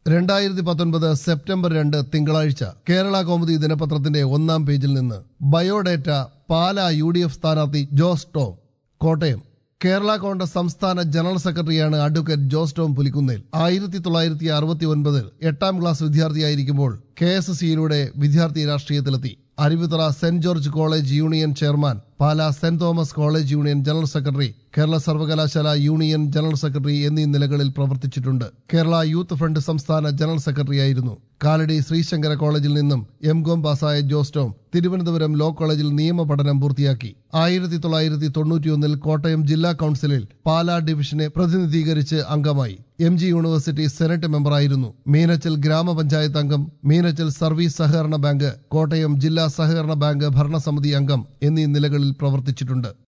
രണ്ടായിരത്തി പത്തൊൻപത് സെപ്റ്റംബർ രണ്ട് തിങ്കളാഴ്ച കേരള കൗമുദി ദിനപത്രത്തിന്റെ ഒന്നാം പേജിൽ നിന്ന് biodata Pala U D F സ്ഥാനാർത്ഥി Jose Tom Kottayam Kerala Congress സംസ്ഥാന ജനറൽ സെക്രട്ടറിയാണ് അഡ്വക്കേറ്റ് ജോസ് ടോം പുലിക്കുന്നേൽ ആയിരത്തി തൊള്ളായിരത്തി അറുപത്തി ഒൻപതിൽ എട്ടാം ക്ലാസ് വിദ്യാർത്ഥിയായിരിക്കുമ്പോൾ കെ എസ് എസ് സിയിലൂടെ വിദ്യാർത്ഥി രാഷ്ട്രീയത്തിലെത്തി Aruvithura saint George college union chairman Pala saint Thomas college union general secretary Kerala സർവകലാശാല യൂണിയൻ ജനറൽ സെക്രട്ടറി എന്നീ നിലകളിൽ പ്രവർത്തിച്ചിട്ടുണ്ട് കേരള യൂത്ത് ഫ്രണ്ട് സംസ്ഥാന ജനറൽ സെക്രട്ടറിയായിരുന്നു കാലടി ശ്രീശങ്കര കോളേജിൽ നിന്നും എം കോം പാസായ ജോസ് ടോം തിരുവനന്തപുരം ലോ കോളേജിൽ നിയമ പഠനം പൂർത്തിയാക്കി ആയിരത്തി തൊള്ളായിരത്തി തൊണ്ണൂറ്റിയൊന്നിൽ കോട്ടയം ജില്ലാ കൌൺസിലിൽ പാലാ ഡിവിഷനെ പ്രതിനിധീകരിച്ച് അംഗമായി എം ജി യൂണിവേഴ്സിറ്റി സെനറ്റ് മെമ്പറായിരുന്നു മീനച്ചൽ ഗ്രാമപഞ്ചായത്ത് അംഗം മീനച്ചൽ സർവീസ് സഹകരണ ബാങ്ക് കോട്ടയം ജില്ലാ സഹകരണ ബാങ്ക് ഭരണസമിതി അംഗം എന്നീ നിലകളിൽ പ്രവർത്തിച്ചിട്ടുണ്ട്